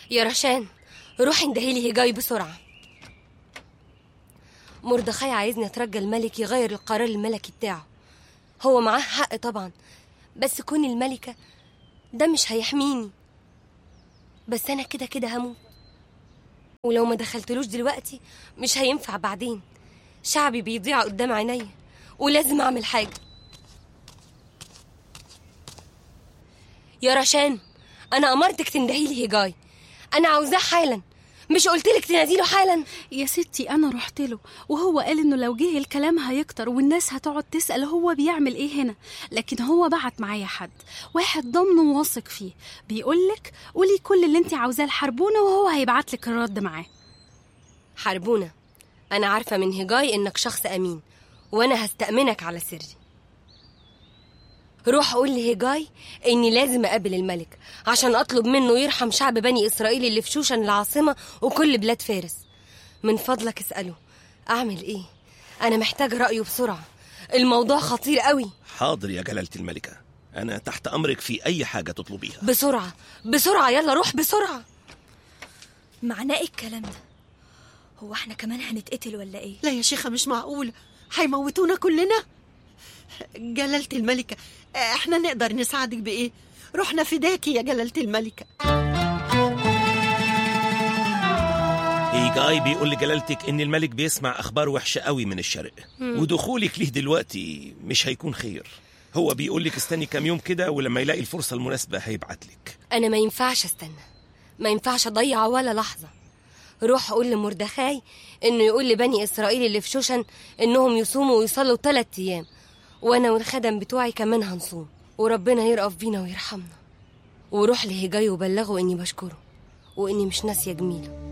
يا رشان روحي اندهيلي هجاي بسرعة مردخاي عايزني اترجى الملك يغير القرار الملكي بتاعه هو معاه حق طبعا بس كون الملكة ده مش هيحميني بس انا كده كده هموت ولو ما دخلتلوش دلوقتي مش هينفع بعدين شعبي بيضيع قدام عينيا ولازم اعمل حاجة يا رشان انا امرتك تندهيلي هجاي انا عاوزاه حالا مش قلتلك تناديله حالا يا ستي انا رحت له وهو قال انه لو جه الكلام هيكتر والناس هتقعد تسال هو بيعمل ايه هنا لكن هو بعت معايا حد واحد ضمنه واثق فيه بيقولك قولي كل اللي انت عاوزاه لحربونه وهو هيبعت لك الرد معاه حربونة أنا عارفة من هجاي إنك شخص أمين وأنا هستأمنك على سري روح قول لهجاي إني لازم أقابل الملك عشان أطلب منه يرحم شعب بني إسرائيل اللي في شوشن العاصمة وكل بلاد فارس من فضلك اسأله أعمل إيه؟ أنا محتاج رأيه بسرعة الموضوع خطير قوي حاضر يا جلالة الملكة أنا تحت أمرك في أي حاجة تطلبيها بسرعة بسرعة يلا روح بسرعة معناه ايه الكلام ده هو احنا كمان هنتقتل ولا ايه لا يا شيخة مش معقول هيموتونا كلنا جلالة الملكة احنا نقدر نساعدك بإيه رحنا فداكي يا جلالة الملكة إيجاي بيقول لجلالتك إن الملك بيسمع أخبار وحشة قوي من الشرق ودخولك ليه دلوقتي مش هيكون خير هو بيقول لك استني كام يوم كده ولما يلاقي الفرصة المناسبة هيبعت لك أنا ما ينفعش استنى ما ينفعش أضيع ولا لحظة روح قول لمردخاي إنه يقول لبني إسرائيل اللي في شوشن إنهم يصوموا ويصلوا ثلاث أيام وأنا والخدم بتوعي كمان هنصوم وربنا يرأف بينا ويرحمنا وروح لهجاي وبلغه إني بشكره وإني مش ناسية جميله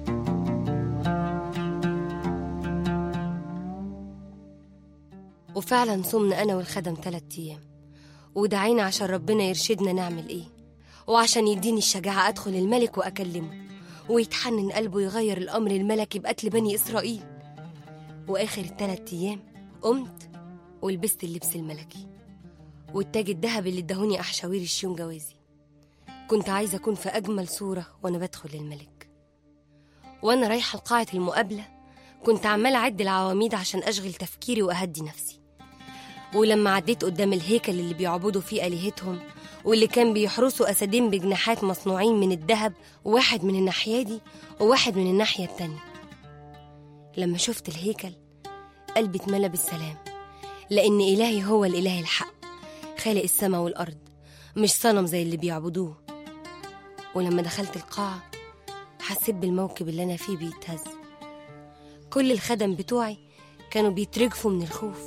وفعلا صمنا أنا والخدم ثلاث أيام ودعينا عشان ربنا يرشدنا نعمل إيه وعشان يديني الشجاعة أدخل الملك وأكلمه ويتحنن قلبه يغير الأمر الملكي بقتل بني إسرائيل وآخر الثلاث أيام قمت ولبست اللبس الملكي والتاج الذهبي اللي ادهوني أحشاوير الشيوم جوازي كنت عايزة أكون في أجمل صورة وأنا بدخل الملك وأنا رايحة لقاعة المقابلة كنت عمالة أعد العواميد عشان أشغل تفكيري وأهدي نفسي ولما عديت قدام الهيكل اللي بيعبدوا فيه آلهتهم واللي كان بيحرسوا أسدين بجناحات مصنوعين من الذهب واحد من الناحية دي وواحد من الناحية التانية لما شفت الهيكل قلبي اتملى بالسلام لأن إلهي هو الإله الحق خالق السماء والأرض مش صنم زي اللي بيعبدوه ولما دخلت القاعة حسيت بالموكب اللي أنا فيه بيتهز كل الخدم بتوعي كانوا بيترجفوا من الخوف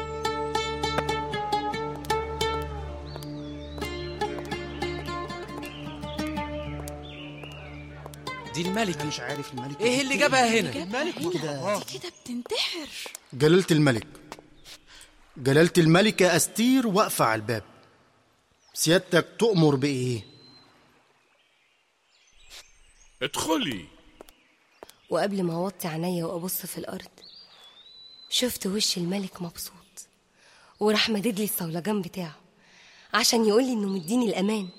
دي الملكة مش عارف الملك ايه اللي جابها هنا كده دي كده بتنتحر جلالة الملك جلالة الملكة أستير واقفة على الباب سيادتك تؤمر بإيه؟ ادخلي وقبل ما أوطي عينيا وأبص في الأرض شفت وش الملك مبسوط وراح مدد لي الصولجان بتاعه عشان يقول لي إنه مديني الأمان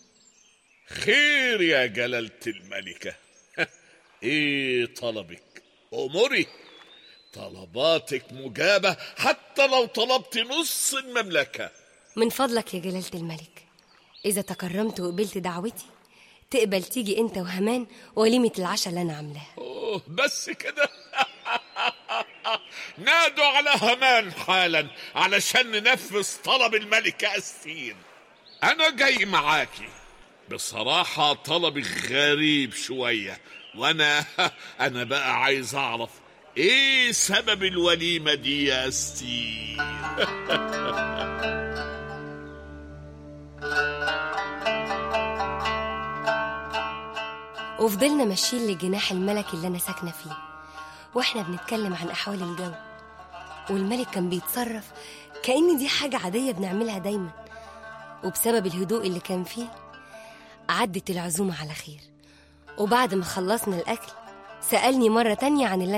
خير يا جلالة الملكة ايه طلبك امري طلباتك مجابة حتى لو طلبت نص المملكة من فضلك يا جلالة الملك إذا تكرمت وقبلت دعوتي تقبل تيجي أنت وهمان وليمة العشاء اللي أنا عاملاها أوه بس كده نادوا على همان حالا علشان ننفذ طلب الملكة أستين أنا جاي معاكي بصراحة طلبي غريب شوية وأنا أنا بقى عايز أعرف إيه سبب الوليمة دي يا أستين وفضلنا ماشيين لجناح الملك اللي أنا ساكنة فيه وإحنا بنتكلم عن أحوال الجو والملك كان بيتصرف كأن دي حاجة عادية بنعملها دايما وبسبب الهدوء اللي كان فيه عدت العزومة على خير وبعد ما خلصنا الأكل سألني مرة تانية عن اللي